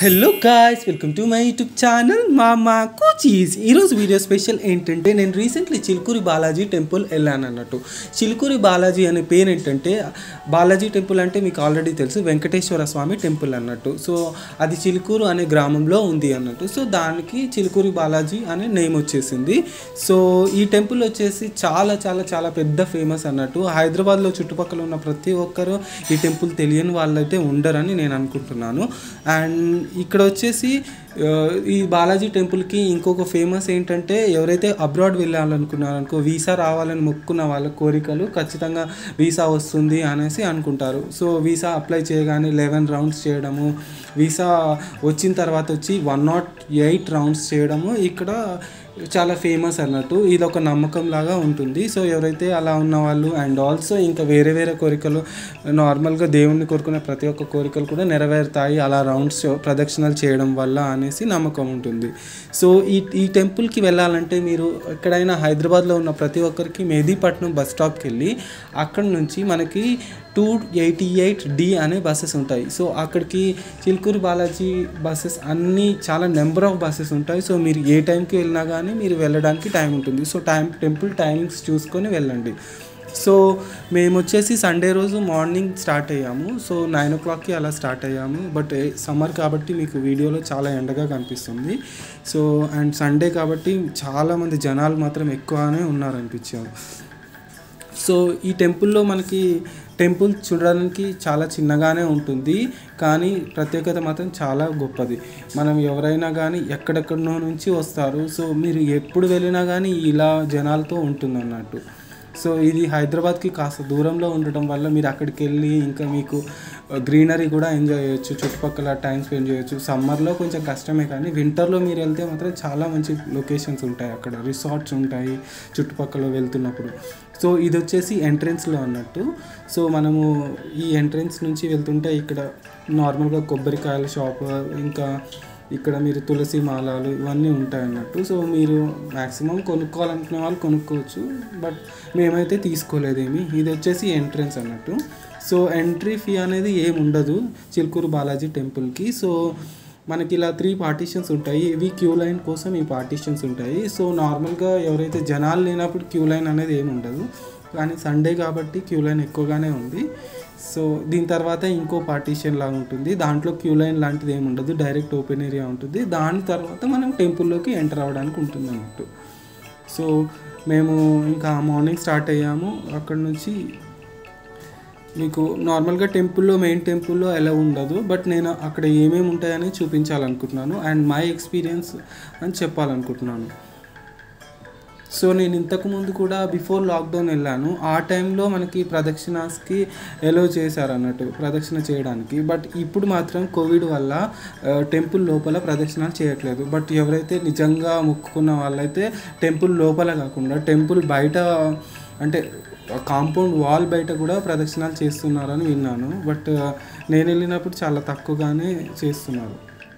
hello guys welcome to my YouTube channel మామా కూచీస్ ఈరోజు వీడియో స్పెషల్ ఏంటంటే నేను రీసెంట్లీ చిలుకూరి బాలాజీ టెంపుల్ వెళ్ళాను అన్నట్టు చిలుకూరి బాలాజీ అనే పేరు ఏంటంటే బాలాజీ టెంపుల్ అంటే మీకు ఆల్రెడీ తెలుసు వెంకటేశ్వర స్వామి టెంపుల్ అన్నట్టు సో అది చిలుకూరు అనే గ్రామంలో ఉంది అన్నట్టు సో దానికి చిలుకూరి బాలాజీ అనే నేమ్ వచ్చేసింది సో ఈ టెంపుల్ వచ్చేసి చాలా చాలా చాలా పెద్ద ఫేమస్ అన్నట్టు హైదరాబాద్లో చుట్టుపక్కల ఉన్న ప్రతి ఒక్కరూ ఈ టెంపుల్ తెలియని వాళ్ళైతే ఉండరని నేను అనుకుంటున్నాను అండ్ ఇక్కడ వచ్చేసి ఆ, ఈ బాలాజీ టెంపుల్కి ఇంకొక ఫేమస్ ఏంటంటే ఎవరైతే అబ్రాడ్ వెళ్ళాలనుకున్నారనుకో అనుకో వీసా రావాలని మొక్కున్న వాళ్ళ కోరికలు ఖచ్చితంగా వీసా వస్తుంది అనేసి అనుకుంటారు సో వీసా అప్లై చేయగానే లెవెన్ రౌండ్స్ చేయడము వీసా వచ్చిన తర్వాత వచ్చి వన్ నాట్ ఎయిట్ రౌండ్స్ చేయడము ఇక్కడ చాలా ఫేమస్ అన్నట్టు ఇది ఒక నమ్మకం లాగా ఉంటుంది సో ఎవరైతే అలా ఉన్న వాళ్ళు అండ్ ఆల్సో ఇంకా వేరే వేరే కోరికలు నార్మల్గా దేవుణ్ణి కోరుకునే ప్రతి ఒక్క కోరికలు కూడా నెరవేరుతాయి అలా రౌండ్స్ ప్రదక్షిణలు చేయడం వల్ల అనేసి నమ్మకం ఉంటుంది సో ఈ ఈ టెంపుల్కి వెళ్ళాలంటే మీరు ఎక్కడైనా హైదరాబాద్లో ఉన్న ప్రతి ఒక్కరికి మెహదీపట్నం బస్ స్టాప్కి వెళ్ళి అక్కడ నుంచి మనకి టూ ఎయిటీ ఎయిట్ డి అనే బస్సెస్ ఉంటాయి సో అక్కడికి చిలుకూరు బాలాజీ బస్సెస్ అన్నీ చాలా నెంబర్ ఆఫ్ బస్సెస్ ఉంటాయి సో మీరు ఏ టైంకి వెళ్ళినా కానీ మీరు వెళ్ళడానికి టైం ఉంటుంది సో టైం టెంపుల్ టైమింగ్స్ చూసుకొని వెళ్ళండి సో మేము వచ్చేసి సండే రోజు మార్నింగ్ స్టార్ట్ అయ్యాము సో నైన్ ఓ క్లాక్కి అలా స్టార్ట్ అయ్యాము బట్ సమ్మర్ కాబట్టి మీకు వీడియోలో చాలా ఎండగా కనిపిస్తుంది సో అండ్ సండే కాబట్టి చాలామంది జనాలు మాత్రం ఎక్కువనే ఉన్నారనిపించారు సో ఈ టెంపుల్లో మనకి టెంపుల్ చూడడానికి చాలా చిన్నగానే ఉంటుంది కానీ ప్రత్యేకత మాత్రం చాలా గొప్పది మనం ఎవరైనా కానీ ఎక్కడెక్కడనో నుంచి వస్తారు సో మీరు ఎప్పుడు వెళ్ళినా కానీ ఇలా జనాలతో ఉంటుంది అన్నట్టు సో ఇది హైదరాబాద్కి కాస్త దూరంలో ఉండటం వల్ల మీరు అక్కడికి వెళ్ళి ఇంకా మీకు గ్రీనరీ కూడా ఎంజాయ్ చేయొచ్చు చుట్టుపక్కల టైం స్పెండ్ చేయొచ్చు సమ్మర్లో కొంచెం కష్టమే కానీ వింటర్లో మీరు వెళ్తే మాత్రం చాలా మంచి లొకేషన్స్ ఉంటాయి అక్కడ రిసార్ట్స్ ఉంటాయి చుట్టుపక్కల వెళ్తున్నప్పుడు సో ఇది వచ్చేసి ఎంట్రెన్స్లో అన్నట్టు సో మనము ఈ ఎంట్రెన్స్ నుంచి వెళ్తుంటే ఇక్కడ నార్మల్గా కొబ్బరికాయల షాప్ ఇంకా ఇక్కడ మీరు తులసి మాలాలు ఇవన్నీ ఉంటాయి అన్నట్టు సో మీరు మ్యాక్సిమం కొనుక్కోవాలనుకునే వాళ్ళు కొనుక్కోవచ్చు బట్ మేమైతే తీసుకోలేదేమి ఇది వచ్చేసి ఎంట్రన్స్ అన్నట్టు సో ఎంట్రీ ఫీ అనేది ఏమి ఉండదు చిలుకూరు బాలాజీ టెంపుల్కి సో మనకి ఇలా త్రీ పార్టీషన్స్ ఉంటాయి ఇవి క్యూ లైన్ కోసం ఈ పార్టీషన్స్ ఉంటాయి సో నార్మల్గా ఎవరైతే జనాలు లేనప్పుడు క్యూ లైన్ అనేది ఏమి ఉండదు కానీ సండే కాబట్టి క్యూ లైన్ ఎక్కువగానే ఉంది సో దీని తర్వాత ఇంకో పార్టీషన్ లాగా ఉంటుంది దాంట్లో క్యూ లైన్ లాంటిది ఏమి ఉండదు డైరెక్ట్ ఓపెన్ ఏరియా ఉంటుంది దాని తర్వాత మనం టెంపుల్లోకి ఎంటర్ అవ్వడానికి ఉంటుంది అన్నట్టు సో మేము ఇంకా మార్నింగ్ స్టార్ట్ అయ్యాము అక్కడ నుంచి మీకు నార్మల్గా టెంపుల్లో మెయిన్ టెంపుల్లో ఎలా ఉండదు బట్ నేను అక్కడ ఏమేమి ఉంటాయని చూపించాలనుకుంటున్నాను అండ్ మై ఎక్స్పీరియన్స్ అని చెప్పాలనుకుంటున్నాను సో నేను ఇంతకు ముందు కూడా బిఫోర్ లాక్డౌన్ వెళ్ళాను ఆ టైంలో మనకి ప్రదక్షిణాస్కి ఎలో చేశారు అన్నట్టు ప్రదక్షిణ చేయడానికి బట్ ఇప్పుడు మాత్రం కోవిడ్ వల్ల ఆ, టెంపుల్ లోపల ప్రదక్షిణాలు చేయట్లేదు బట్ ఎవరైతే నిజంగా మొక్కుకున్న వాళ్ళైతే టెంపుల్ లోపల కాకుండా టెంపుల్ బయట అంటే కాంపౌండ్ వాల్ బయట కూడా ప్రదక్షిణాలు చేస్తున్నారని విన్నాను బట్ ఆ, నేను వెళ్ళినప్పుడు చాలా తక్కువగానే చేస్తున్నారు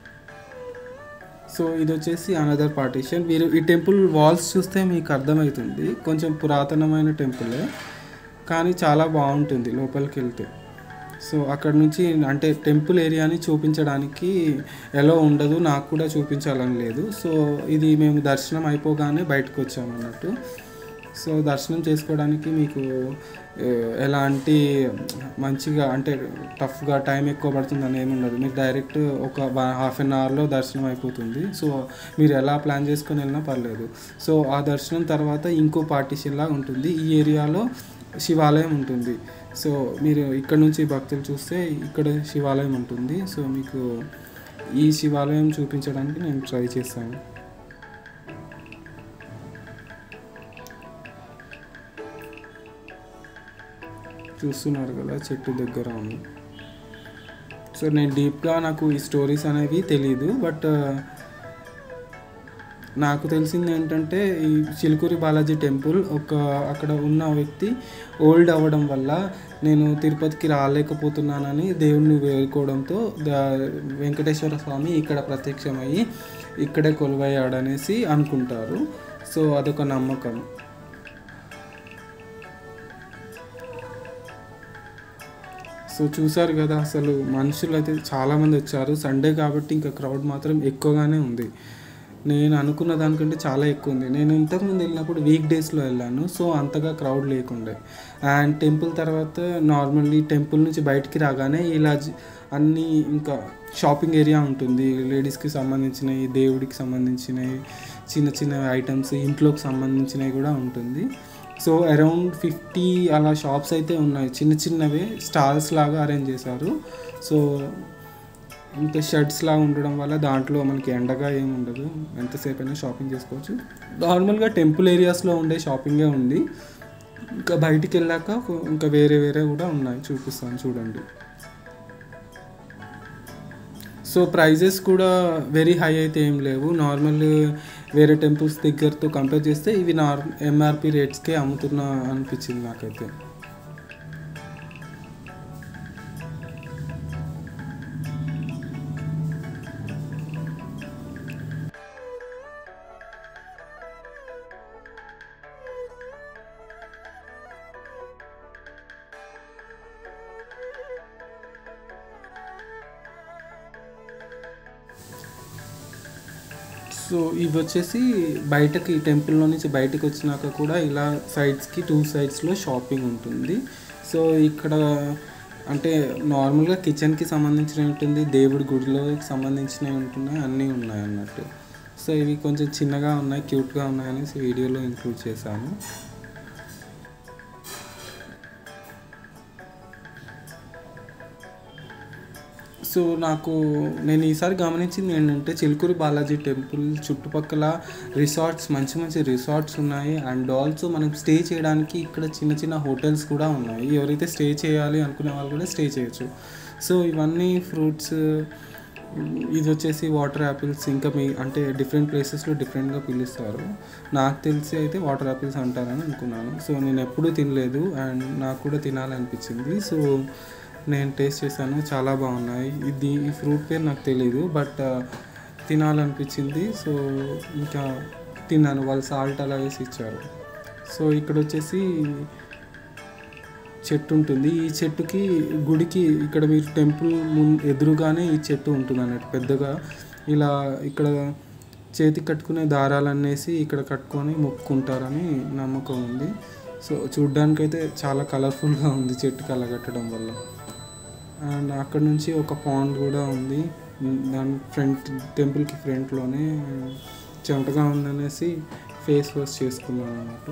సో ఇది వచ్చేసి అనదర్ పార్టీషన్ మీరు ఈ టెంపుల్ వాల్స్ చూస్తే మీకు అర్థమవుతుంది కొంచెం పురాతనమైన టెంపులే కానీ చాలా బాగుంటుంది లోపలికి వెళ్తే సో అక్కడ నుంచి అంటే టెంపుల్ ఏరియాని చూపించడానికి ఎలా ఉండదు నాకు కూడా చూపించాలని లేదు సో ఇది మేము దర్శనం అయిపోగానే బయటకు వచ్చాము అన్నట్టు సో దర్శనం చేసుకోవడానికి మీకు ఏ, ఎలాంటి మంచిగా అంటే టఫ్గా టైం ఎక్కువ పడుతుందని ఏమి ఉండదు మీకు డైరెక్ట్ ఒక హాఫ్ అన్ అవర్లో దర్శనం అయిపోతుంది సో మీరు ఎలా ప్లాన్ చేసుకొని వెళ్ళినా పర్లేదు సో ఆ దర్శనం తర్వాత ఇంకో పార్టీషన్ లాగా ఉంటుంది ఈ ఏరియాలో శివాలయం ఉంటుంది సో మీరు ఇక్కడ నుంచి భక్తులు చూస్తే ఇక్కడ శివాలయం ఉంటుంది సో మీకు ఈ శివాలయం చూపించడానికి నేను ట్రై చేస్తాను చూస్తున్నారు కదా చెట్టు దగ్గర ఉంది సో నేను డీప్గా నాకు ఈ స్టోరీస్ అనేవి తెలియదు బట్ నాకు తెలిసింది ఏంటంటే ఈ చిలుకూరి బాలాజీ టెంపుల్ ఒక అక్కడ ఉన్న వ్యక్తి ఓల్డ్ అవ్వడం వల్ల నేను తిరుపతికి రాలేకపోతున్నానని దేవుణ్ణి వేడుకోవడంతో ద- వెంకటేశ్వర స్వామి ఇక్కడ ప్రత్యక్షమయ్యి ఇక్కడే కొలువయ్యాడనేసి అనుకుంటారు సో అదొక నమ్మకం సో చూసారు కదా అసలు మనుషులు అయితే చాలామంది వచ్చారు సండే కాబట్టి ఇంకా క్రౌడ్ మాత్రం ఎక్కువగానే ఉంది నేను అనుకున్న దానికంటే చాలా ఎక్కువ ఉంది నేను ఇంతకుముందు వెళ్ళినప్పుడు వీక్ డేస్లో వెళ్ళాను సో అంతగా క్రౌడ్ లేకుండే అండ్ టెంపుల్ తర్వాత నార్మల్లీ టెంపుల్ నుంచి బయటికి రాగానే ఇలా జ- అన్ని ఇంకా షాపింగ్ ఏరియా ఉంటుంది లేడీస్కి సంబంధించినవి దేవుడికి సంబంధించినవి చిన్న చిన్న ఐటమ్స్ ఇంట్లోకి సంబంధించినవి కూడా ఉంటుంది సో అరౌండ్ ఫిఫ్టీ అలా షాప్స్ అయితే ఉన్నాయి చిన్న చిన్నవే స్టాల్స్ లాగా అరేంజ్ చేశారు సో ఇంత షర్ట్స్ లాగా ఉండడం వల్ల దాంట్లో మనకి ఎండగా ఏమి ఉండదు ఎంతసేపు అయినా షాపింగ్ చేసుకోవచ్చు నార్మల్గా టెంపుల్ ఏరియాస్లో ఉండే షాపింగే ఉంది ఇంకా బయటికి వెళ్ళాక ఇంకా వేరే వేరే కూడా ఉన్నాయి చూపిస్తాను చూడండి సో ప్రైజెస్ కూడా వెరీ హై అయితే ఏం లేవు నార్మల్ వేరే టెంపుల్స్ దగ్గరతో కంపేర్ చేస్తే ఇవి నార్ ఎంఆర్పి రేట్స్కే అమ్ముతున్నా అనిపించింది నాకైతే సో ఇవి వచ్చేసి బయటకి టెంపుల్లో నుంచి బయటకు వచ్చినాక కూడా ఇలా సైడ్స్కి టూ సైడ్స్లో షాపింగ్ ఉంటుంది సో ఇక్కడ అంటే నార్మల్గా కిచెన్కి సంబంధించినవి ఉంటుంది దేవుడి గుడిలోకి సంబంధించినవి ఉంటున్నాయి అన్నీ ఉన్నాయి అన్నట్టు సో ఇవి కొంచెం చిన్నగా ఉన్నాయి క్యూట్గా ఉన్నాయి అనేసి వీడియోలో ఇంక్లూడ్ చేశాను సో నాకు నేను ఈసారి గమనించింది ఏంటంటే చిలుకూరి బాలాజీ టెంపుల్ చుట్టుపక్కల రిసార్ట్స్ మంచి మంచి రిసార్ట్స్ ఉన్నాయి అండ్ ఆల్సో మనం స్టే చేయడానికి ఇక్కడ చిన్న చిన్న హోటల్స్ కూడా ఉన్నాయి ఎవరైతే స్టే చేయాలి అనుకునే వాళ్ళు కూడా స్టే చేయొచ్చు సో ఇవన్నీ ఫ్రూట్స్ ఇది వచ్చేసి వాటర్ యాపిల్స్ ఇంకా మీ అంటే డిఫరెంట్ ప్లేసెస్లో డిఫరెంట్గా పిలుస్తారు నాకు తెలిసి అయితే వాటర్ యాపిల్స్ అంటారని అనుకున్నాను సో నేను ఎప్పుడూ తినలేదు అండ్ నాకు కూడా తినాలనిపించింది సో నేను టేస్ట్ చేశాను చాలా బాగున్నాయి ఇది ఈ ఫ్రూట్ పేరు నాకు తెలియదు బట్ తినాలనిపించింది సో ఇంకా తిన్నాను వాళ్ళు సాల్ట్ అలా వేసి ఇచ్చారు సో ఇక్కడ వచ్చేసి చెట్టు ఉంటుంది ఈ చెట్టుకి గుడికి ఇక్కడ మీరు టెంపుల్ ముందు ఎదురుగానే ఈ చెట్టు ఉంటుంది అన్నట్టు పెద్దగా ఇలా ఇక్కడ చేతికి కట్టుకునే దారాలు అనేసి ఇక్కడ కట్టుకొని మొక్కుకుంటారని నమ్మకం ఉంది సో చూడ్డానికైతే చాలా కలర్ఫుల్గా ఉంది చెట్టుకి అలా కట్టడం వల్ల అండ్ అక్కడ నుంచి ఒక పాండ్ కూడా ఉంది దాని ఫ్రంట్ టెంపుల్కి ఫ్రంట్లోనే చెమటగా ఉందనేసి ఫేస్ వాష్ చేసుకున్నాను అన్నట్టు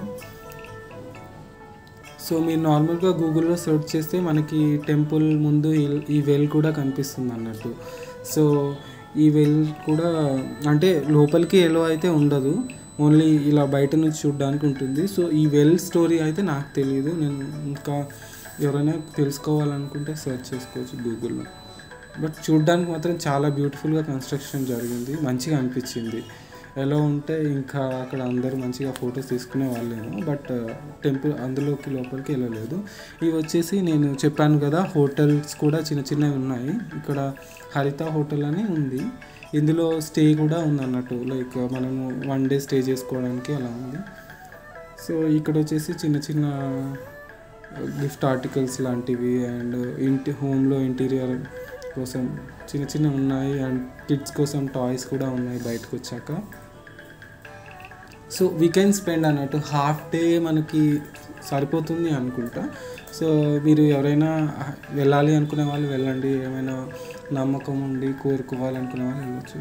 సో మీరు నార్మల్గా గూగుల్లో సెర్చ్ చేస్తే మనకి టెంపుల్ ముందు ఈ- ఈ వెల్ కూడా కనిపిస్తుంది అన్నట్టు సో ఈ వెల్ కూడా అంటే లోపలికి ఎలో అయితే ఉండదు ఓన్లీ ఇలా బయట నుంచి చూడడానికి ఉంటుంది సో ఈ వెల్ స్టోరీ అయితే నాకు తెలియదు నేను ఇంకా ఎవరైనా తెలుసుకోవాలనుకుంటే సెర్చ్ చేసుకోవచ్చు గూగుల్లో బట్ చూడడానికి మాత్రం చాలా బ్యూటిఫుల్గా కన్స్ట్రక్షన్ జరిగింది మంచిగా అనిపించింది ఎలా ఉంటే ఇంకా అక్కడ అందరూ మంచిగా ఫొటోస్ తీసుకునే వాళ్ళేమో బట్ టెంపుల్ అందులోకి లోపలికి వెళ్ళలేదు ఇవి వచ్చేసి నేను చెప్పాను కదా హోటల్స్ కూడా చిన్న చిన్నవి ఉన్నాయి ఇక్కడ హరిత హోటల్ అని ఉంది ఇందులో స్టే కూడా ఉంది అన్నట్టు లైక్ మనము వన్ డే స్టే చేసుకోవడానికి అలా ఉంది సో ఇక్కడ వచ్చేసి చిన్న చిన్న గిఫ్ట్ ఆర్టికల్స్ లాంటివి అండ్ ఇంటి హోమ్లో ఇంటీరియర్ కోసం చిన్న చిన్న ఉన్నాయి అండ్ కిడ్స్ కోసం టాయ్స్ కూడా ఉన్నాయి బయటకు వచ్చాక సో వీకెండ్ స్పెండ్ అన్నట్టు హాఫ్ డే మనకి సరిపోతుంది అనుకుంటా సో మీరు ఎవరైనా వెళ్ళాలి అనుకునే వాళ్ళు వెళ్ళండి ఏమైనా నమ్మకం ఉండి కోరుకోవాలనుకునే వాళ్ళు వెళ్ళొచ్చు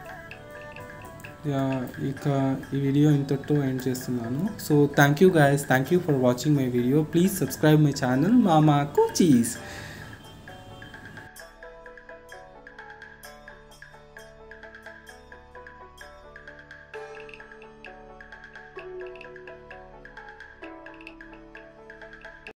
యా ఇక ఈ వీడియో ఇంతటితో ఎండ్ చేస్తున్నాను so thank you guys thank you for watching my video please subscribe my channel మామా కుచీస్